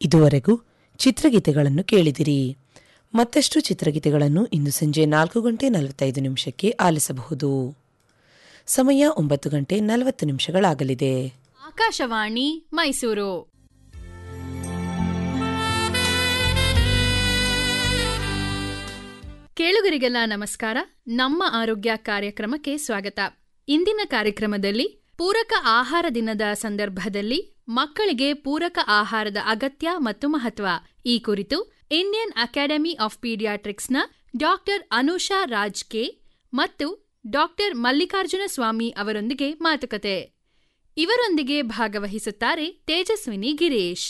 ಇದುವರೆಗೂ ಚಿತ್ರಗೀತೆಗಳನ್ನು ಕೇಳಿದಿರಿ ಮತ್ತಷ್ಟು ಚಿತ್ರಗೀತೆಗಳನ್ನು ಇಂದು ಸಂಜೆ ನಾಲ್ಕು ಗಂಟೆ ನಲವತ್ತೈದು ನಿಮಿಷಕ್ಕೆ ಆಲಿಸಬಹುದು ಸಮಯ ಒಂಬತ್ತು ಗಂಟೆ ನಲವತ್ತು ನಿಮಿಷಗಳಾಗಲಿದೆ ಆಕಾಶವಾಣಿ ಮೈಸೂರು ಕೇಳುಗರಿಗೆಲ್ಲ ನಮಸ್ಕಾರ ನಮ್ಮ ಆರೋಗ್ಯ ಕಾರ್ಯಕ್ರಮಕ್ಕೆ ಸ್ವಾಗತ ಇಂದಿನ ಕಾರ್ಯಕ್ರಮದಲ್ಲಿ ಪೂರಕ ಆಹಾರ ದಿನದ ಸಂದರ್ಭದಲ್ಲಿ ಮಕ್ಕಳಿಗೆ ಪೂರಕ ಆಹಾರದ ಅಗತ್ಯ ಮತ್ತು ಮಹತ್ವ ಈ ಕುರಿತು ಇಂಡಿಯನ್ ಅಕಾಡೆಮಿ ಆಫ್ ಪೀಡಿಯಾಟ್ರಿಕ್ಸ್ನ ಡಾಕ್ಟರ್ ಅನುಷಾ ರಾಜ್ ಕೆ ಮತ್ತು ಡಾಕ್ಟರ್ ಮಲ್ಲಿಕಾರ್ಜುನ ಸ್ವಾಮಿ ಅವರೊಂದಿಗೆ ಮಾತುಕತೆ ಇವರೊಂದಿಗೆ ಭಾಗವಹಿಸುತ್ತಾರೆ ತೇಜಸ್ವಿನಿ ಗಿರೀಶ್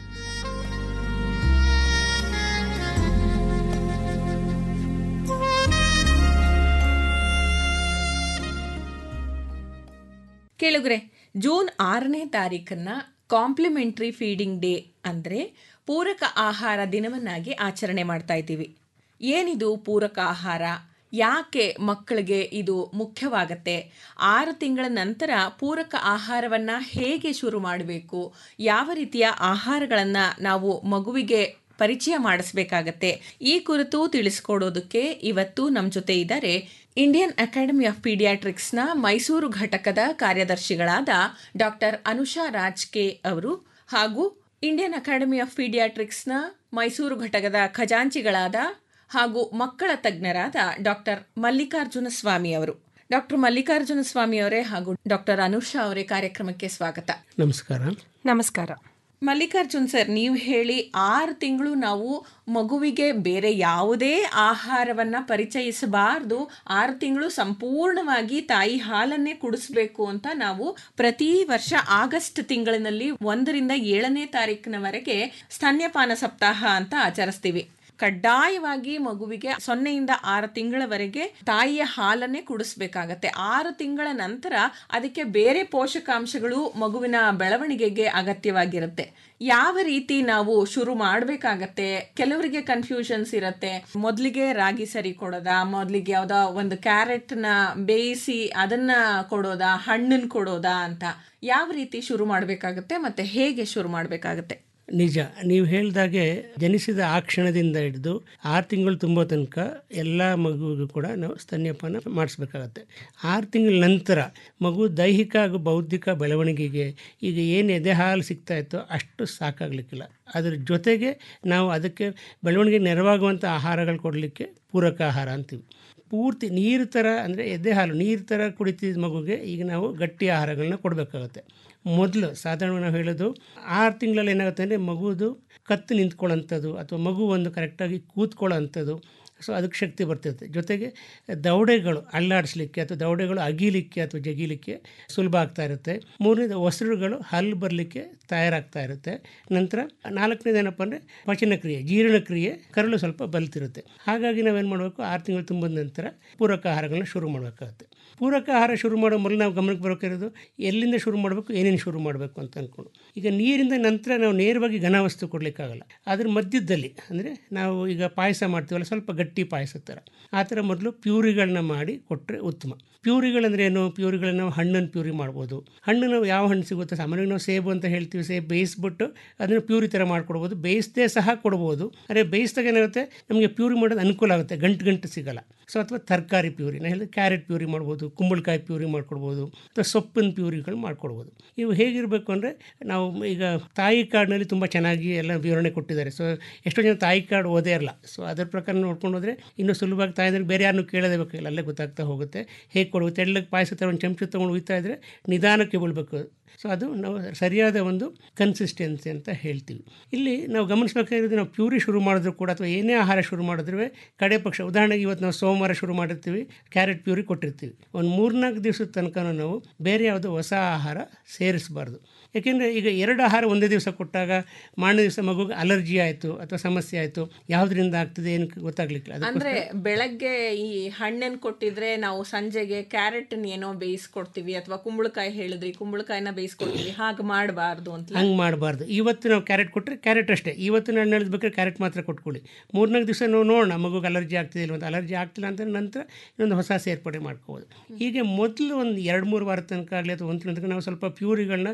ಕೇಳುಗ್ರೆ ಜೂನ್ ಆರನೇ ತಾರೀಕನ್ನ ಕಾಂಪ್ಲಿಮೆಂಟ್ರಿ ಫೀಡಿಂಗ್ ಡೇ ಅಂದರೆ ಪೂರಕ ಆಹಾರ ದಿನವನ್ನಾಗಿ ಆಚರಣೆ ಮಾಡ್ತಾ ಇದ್ದೀವಿ ಏನಿದು ಪೂರಕ ಆಹಾರ ಯಾಕೆ ಮಕ್ಕಳಿಗೆ ಇದು ಮುಖ್ಯವಾಗತ್ತೆ ಆರು ತಿಂಗಳ ನಂತರ ಪೂರಕ ಆಹಾರವನ್ನು ಹೇಗೆ ಶುರು ಮಾಡಬೇಕು ಯಾವ ರೀತಿಯ ಆಹಾರಗಳನ್ನು ನಾವು ಮಗುವಿಗೆ ಪರಿಚಯ ಮಾಡಿಸ್ಬೇಕಾಗತ್ತೆ ಈ ಕುರಿತು ತಿಳಿಸ್ಕೊಡೋದಕ್ಕೆ ಇವತ್ತು ನಮ್ಮ ಜೊತೆ ಇದ್ದಾರೆ ಇಂಡಿಯನ್ ಅಕಾಡೆಮಿ ಆಫ್ ಪೀಡಿಯಾಟ್ರಿಕ್ಸ್ನ ಮೈಸೂರು ಘಟಕದ ಕಾರ್ಯದರ್ಶಿಗಳಾದ ಡಾಕ್ಟರ್ ಅನುಷಾ ರಾಜ್ ಕೆ ಅವರು ಹಾಗೂ ಇಂಡಿಯನ್ ಅಕಾಡೆಮಿ ಆಫ್ ಪೀಡಿಯಾಟ್ರಿಕ್ಸ್ನ ಮೈಸೂರು ಘಟಕದ ಖಜಾಂಚಿಗಳಾದ ಹಾಗೂ ಮಕ್ಕಳ ತಜ್ಞರಾದ ಡಾಕ್ಟರ್ ಮಲ್ಲಿಕಾರ್ಜುನ ಸ್ವಾಮಿ ಅವರು ಡಾಕ್ಟರ್ ಮಲ್ಲಿಕಾರ್ಜುನ ಸ್ವಾಮಿ ಅವರೇ ಹಾಗೂ ಡಾಕ್ಟರ್ ಅನುಷಾ ಅವರೇ ಕಾರ್ಯಕ್ರಮಕ್ಕೆ ಸ್ವಾಗತ ನಮಸ್ಕಾರ ನಮಸ್ಕಾರ ಮಲ್ಲಿಕಾರ್ಜುನ್ ಸರ್ ನೀವು ಹೇಳಿ ಆರು ತಿಂಗಳು ನಾವು ಮಗುವಿಗೆ ಬೇರೆ ಯಾವುದೇ ಆಹಾರವನ್ನ ಪರಿಚಯಿಸಬಾರ್ದು ಆರು ತಿಂಗಳು ಸಂಪೂರ್ಣವಾಗಿ ತಾಯಿ ಹಾಲನ್ನೇ ಕುಡಿಸ್ಬೇಕು ಅಂತ ನಾವು ಪ್ರತಿ ವರ್ಷ ಆಗಸ್ಟ್ ತಿಂಗಳಿನಲ್ಲಿ ಒಂದರಿಂದ ಏಳನೇ ತಾರೀಕಿನವರೆಗೆ ಸ್ತನ್ಯಪಾನ ಸಪ್ತಾಹ ಅಂತ ಆಚರಿಸ್ತೀವಿ ಕಡ್ಡಾಯವಾಗಿ ಮಗುವಿಗೆ ಸೊನ್ನೆಯಿಂದ ಆರು ತಿಂಗಳವರೆಗೆ ತಾಯಿಯ ಹಾಲನ್ನೇ ಕುಡಿಸ್ಬೇಕಾಗತ್ತೆ ಆರು ತಿಂಗಳ ನಂತರ ಅದಕ್ಕೆ ಬೇರೆ ಪೋಷಕಾಂಶಗಳು ಮಗುವಿನ ಬೆಳವಣಿಗೆಗೆ ಅಗತ್ಯವಾಗಿರುತ್ತೆ ಯಾವ ರೀತಿ ನಾವು ಶುರು ಮಾಡಬೇಕಾಗತ್ತೆ ಕೆಲವರಿಗೆ ಕನ್ಫ್ಯೂಷನ್ಸ್ ಇರುತ್ತೆ ಮೊದಲಿಗೆ ರಾಗಿ ಸರಿ ಕೊಡೋದಾ ಮೊದಲಿಗೆ ಯಾವ್ದೋ ಒಂದು ಕ್ಯಾರೆಟ್ನ ಬೇಯಿಸಿ ಅದನ್ನ ಕೊಡೋದಾ ಹಣ್ಣನ್ನು ಕೊಡೋದಾ ಅಂತ ಯಾವ ರೀತಿ ಶುರು ಮಾಡಬೇಕಾಗತ್ತೆ ಮತ್ತೆ ಹೇಗೆ ಶುರು ಮಾಡಬೇಕಾಗತ್ತೆ ನಿಜ ನೀವು ಹೇಳಿದಾಗೆ ಜನಿಸಿದ ಆ ಕ್ಷಣದಿಂದ ಹಿಡಿದು ಆರು ತಿಂಗಳು ತುಂಬೋ ತನಕ ಎಲ್ಲ ಮಗುವಿಗೂ ಕೂಡ ನಾವು ಸ್ತನ್ಯಪಾನ ಮಾಡಿಸ್ಬೇಕಾಗತ್ತೆ ಆರು ತಿಂಗಳ ನಂತರ ಮಗು ದೈಹಿಕ ಹಾಗೂ ಬೌದ್ಧಿಕ ಬೆಳವಣಿಗೆಗೆ ಈಗ ಏನು ಎದೆ ಹಾಲು ಸಿಗ್ತಾ ಇತ್ತೋ ಅಷ್ಟು ಸಾಕಾಗಲಿಕ್ಕಿಲ್ಲ ಅದ್ರ ಜೊತೆಗೆ ನಾವು ಅದಕ್ಕೆ ಬೆಳವಣಿಗೆ ನೆರವಾಗುವಂಥ ಆಹಾರಗಳು ಕೊಡಲಿಕ್ಕೆ ಪೂರಕ ಆಹಾರ ಅಂತೀವಿ ಪೂರ್ತಿ ನೀರು ಥರ ಅಂದರೆ ಎದೆ ಹಾಲು ನೀರು ಥರ ಕುಡಿತಿದ್ದ ಮಗುಗೆ ಈಗ ನಾವು ಗಟ್ಟಿ ಆಹಾರಗಳನ್ನ ಕೊಡಬೇಕಾಗುತ್ತೆ ಮೊದಲು ಸಾಧಾರಣವಾಗಿ ನಾವು ಹೇಳೋದು ಆರು ತಿಂಗಳಲ್ಲಿ ಏನಾಗುತ್ತೆ ಅಂದರೆ ಮಗುವುದು ಕತ್ತು ನಿಂತ್ಕೊಳ್ಳೋಂಥದ್ದು ಅಥವಾ ಮಗು ಒಂದು ಕರೆಕ್ಟಾಗಿ ಕೂತ್ಕೊಳ್ಳೋ ಅಂಥದ್ದು ಸೊ ಅದಕ್ಕೆ ಶಕ್ತಿ ಬರ್ತಿರುತ್ತೆ ಜೊತೆಗೆ ದವಡೆಗಳು ಅಲ್ಲಾಡಿಸ್ಲಿಕ್ಕೆ ಅಥವಾ ದವಡೆಗಳು ಅಗೀಲಿಕ್ಕೆ ಅಥವಾ ಜಗೀಲಿಕ್ಕೆ ಸುಲಭ ಆಗ್ತಾ ಇರುತ್ತೆ ಮೂರನೇದು ಒಸರುಗಳು ಹಲ್ಲು ಬರಲಿಕ್ಕೆ ತಯಾರಾಗ್ತಾ ಇರುತ್ತೆ ನಂತರ ನಾಲ್ಕನೇದು ಏನಪ್ಪ ಅಂದರೆ ಪಚನ ಕ್ರಿಯೆ ಜೀರ್ಣಕ್ರಿಯೆ ಕರಳು ಸ್ವಲ್ಪ ಬಲ್ತಿರುತ್ತೆ ಹಾಗಾಗಿ ನಾವೇನು ಮಾಡಬೇಕು ಆರು ತಿಂಗಳು ತುಂಬಿದ ನಂತರ ಪೂರಕ ಆಹಾರಗಳನ್ನ ಶುರು ಮಾಡಬೇಕಾಗುತ್ತೆ ಪೂರಕ ಆಹಾರ ಶುರು ಮಾಡೋ ಮೊದಲು ನಾವು ಗಮನಕ್ಕೆ ಬರೋಕಿರೋದು ಎಲ್ಲಿಂದ ಶುರು ಮಾಡಬೇಕು ಏನೇನು ಶುರು ಮಾಡಬೇಕು ಅಂತ ಅಂದ್ಕೊಂಡು ಈಗ ನೀರಿಂದ ನಂತರ ನಾವು ನೇರವಾಗಿ ಘನವಸ್ತು ಕೊಡಲಿಕ್ಕಾಗಲ್ಲ ಅದ್ರ ಮಧ್ಯದಲ್ಲಿ ಅಂದರೆ ನಾವು ಈಗ ಪಾಯಸ ಮಾಡ್ತೀವಲ್ಲ ಸ್ವಲ್ಪ ಗಟ್ಟಿ ಪಾಯಸ ಥರ ಆ ಥರ ಮೊದಲು ಪ್ಯೂರಿಗಳನ್ನ ಮಾಡಿ ಕೊಟ್ಟರೆ ಉತ್ತಮ ಪ್ಯೂರಿಗಳಂದ್ರೆ ಏನು ಪ್ಯೂರಿಗಳನ್ನ ನಾವು ಹಣ್ಣನ್ನು ಪ್ಯೂರಿ ಮಾಡ್ಬೋದು ಹಣ್ಣು ನಾವು ಯಾವ ಹಣ್ಣು ಸಿಗುತ್ತೆ ಸಾಮಾನ್ಯವಾಗಿ ನಾವು ಸೇಬು ಅಂತ ಹೇಳ್ತೀವಿ ಸೇಬು ಬೇಯಿಸ್ಬಿಟ್ಟು ಅದನ್ನು ಪ್ಯೂರಿ ಥರ ಮಾಡ್ಕೊಡ್ಬೋದು ಬೇಯಿಸದೇ ಸಹ ಕೊಡ್ಬೋದು ಆದರೆ ಬೇಯಿಸಿದಾಗ ಏನಾಗುತ್ತೆ ನಮಗೆ ಪ್ಯೂರಿ ಮಾಡೋದು ಅನುಕೂಲ ಆಗುತ್ತೆ ಗಂಟು ಗಂಟು ಸಿಗಲ್ಲ ಸೊ ಅಥವಾ ತರಕಾರಿ ಪ್ಯೂರಿ ನಾನು ಹೇಳಿದ್ರೆ ಕ್ಯಾರೆಟ್ ಪ್ಯೂರಿ ಮಾಡ್ಬೋದು ಕುಂಬಳಕಾಯಿ ಪ್ಯೂರಿ ಮಾಡ್ಕೊಡ್ಬೋದು ಅಥವಾ ಸೊಪ್ಪಿನ ಪ್ಯೂರಿಗಳು ಮಾಡ್ಕೊಡ್ಬೋದು ಇವು ಹೇಗಿರಬೇಕು ಅಂದರೆ ನಾವು ಈಗ ತಾಯಿ ಕಾರ್ಡ್ನಲ್ಲಿ ತುಂಬ ಚೆನ್ನಾಗಿ ಎಲ್ಲ ವಿವರಣೆ ಕೊಟ್ಟಿದ್ದಾರೆ ಸೊ ಎಷ್ಟೋ ಜನ ತಾಯಿ ಕಾರ್ಡ್ ಓದೇ ಇರಲ್ಲ ಸೊ ಅದರ ಪ್ರಕಾರ ನೋಡ್ಕೊಂಡು ಹೋದರೆ ಇನ್ನೂ ಸುಲಭವಾಗಿ ತಾಯಿದ್ರೆ ಬೇರೆ ಯಾರನ್ನೂ ಕೇಳೋದೇ ಬೇಕಾಗಿಲ್ಲ ಅಲ್ಲೇ ಗೊತ್ತಾಗ್ತಾ ಹೋಗುತ್ತೆ ಹೇಗೆ ಕೊಡುತ್ತೆ ತೆಳ್ಳಗೆ ಪಾಯಸ ಥರ ಒಂದು ಚಮಚ ತೊಗೊಂಡು ಉಯ್ತಾ ಇದ್ದರೆ ನಿಧಾನಕ್ಕೆ ಬೀಳ್ಬೇಕು ಸೊ ಅದು ನಾವು ಸರಿಯಾದ ಒಂದು ಕನ್ಸಿಸ್ಟೆನ್ಸಿ ಅಂತ ಹೇಳ್ತೀವಿ ಇಲ್ಲಿ ನಾವು ಗಮನಿಸಬೇಕಾಗಿರೋದು ನಾವು ಪ್ಯೂರಿ ಶುರು ಮಾಡಿದ್ರು ಕೂಡ ಅಥವಾ ಏನೇ ಆಹಾರ ಶುರು ಮಾಡಿದ್ರು ಕಡೆ ಪಕ್ಷ ಉದಾಹರಣೆಗೆ ಇವತ್ತು ನಾವು ಸೋಮವಾರ ಶುರು ಮಾಡಿರ್ತೀವಿ ಕ್ಯಾರೆಟ್ ಪ್ಯೂರಿ ಕೊಟ್ಟಿರ್ತೀವಿ ಒಂದು ಮೂರ್ನಾಲ್ಕು ದಿವಸದ ತನಕ ನಾವು ಬೇರೆ ಯಾವುದೋ ಹೊಸ ಆಹಾರ ಸೇರಿಸಬಾರ್ದು ಯಾಕೆಂದರೆ ಈಗ ಎರಡು ಆಹಾರ ಒಂದೇ ದಿವಸ ಕೊಟ್ಟಾಗ ಮಾರನೇ ದಿವಸ ಮಗುಗೆ ಅಲರ್ಜಿ ಆಯಿತು ಅಥವಾ ಸಮಸ್ಯೆ ಆಯಿತು ಯಾವುದರಿಂದ ಆಗ್ತದೆ ಏನು ಗೊತ್ತಾಗ್ಲಿಕ್ಕಿಲ್ಲ ಅದಕ್ಕೆ ಅಂದ್ರೆ ಬೆಳಗ್ಗೆ ಈ ಹಣ್ಣನ್ನು ಕೊಟ್ಟಿದ್ರೆ ನಾವು ಸಂಜೆಗೆ ಕ್ಯಾರೆಟ್ ಏನೋ ಬೇಯಿಸ್ಕೊಡ್ತೀವಿ ಅಥವಾ ಕುಂಬಳಕಾಯಿ ಹೇಳಿದ್ರಿ ಕುಂಬಳಕಾಯಿನ ಬೇಯಿಸ್ಕೊಡ್ತೀವಿ ಹಾಗೆ ಮಾಡಬಾರ್ದು ಅಂತ ಹಂಗೆ ಮಾಡಬಾರ್ದು ಇವತ್ತು ನಾವು ಕ್ಯಾರೆಟ್ ಕೊಟ್ಟರೆ ಕ್ಯಾರೆಟ್ ಅಷ್ಟೇ ಇವತ್ತು ನಾನು ನಡೆದ್ಬೇಕಾದ್ರೆ ಕ್ಯಾರೆಟ್ ಮಾತ್ರ ಕೊಟ್ಕೊಳ್ಳಿ ಮೂರ್ನಾಲ್ಕು ದಿವಸ ನಾವು ನೋಡೋಣ ಮಗುಗೆ ಅಲರ್ಜಿ ಆಗ್ತಿದೆ ಇಲ್ಲ ಅಂತ ಅಲರ್ಜಿ ಆಗ್ತಿಲ್ಲ ಅಂತ ನಂತರ ಇನ್ನೊಂದು ಹೊಸ ಸೇರ್ಪಡೆ ಮಾಡ್ಕೋಬೋದು ಹೀಗೆ ಮೊದಲು ಒಂದು ಎರಡು ಮೂರು ವಾರ ತನಕ ಆಗಲಿ ಅಥವಾ ಒಂದು ತಿಂಗಳ ತನಕ ನಾವು ಸ್ವಲ್ಪ ಪ್ಯೂರಿಗಳನ್ನ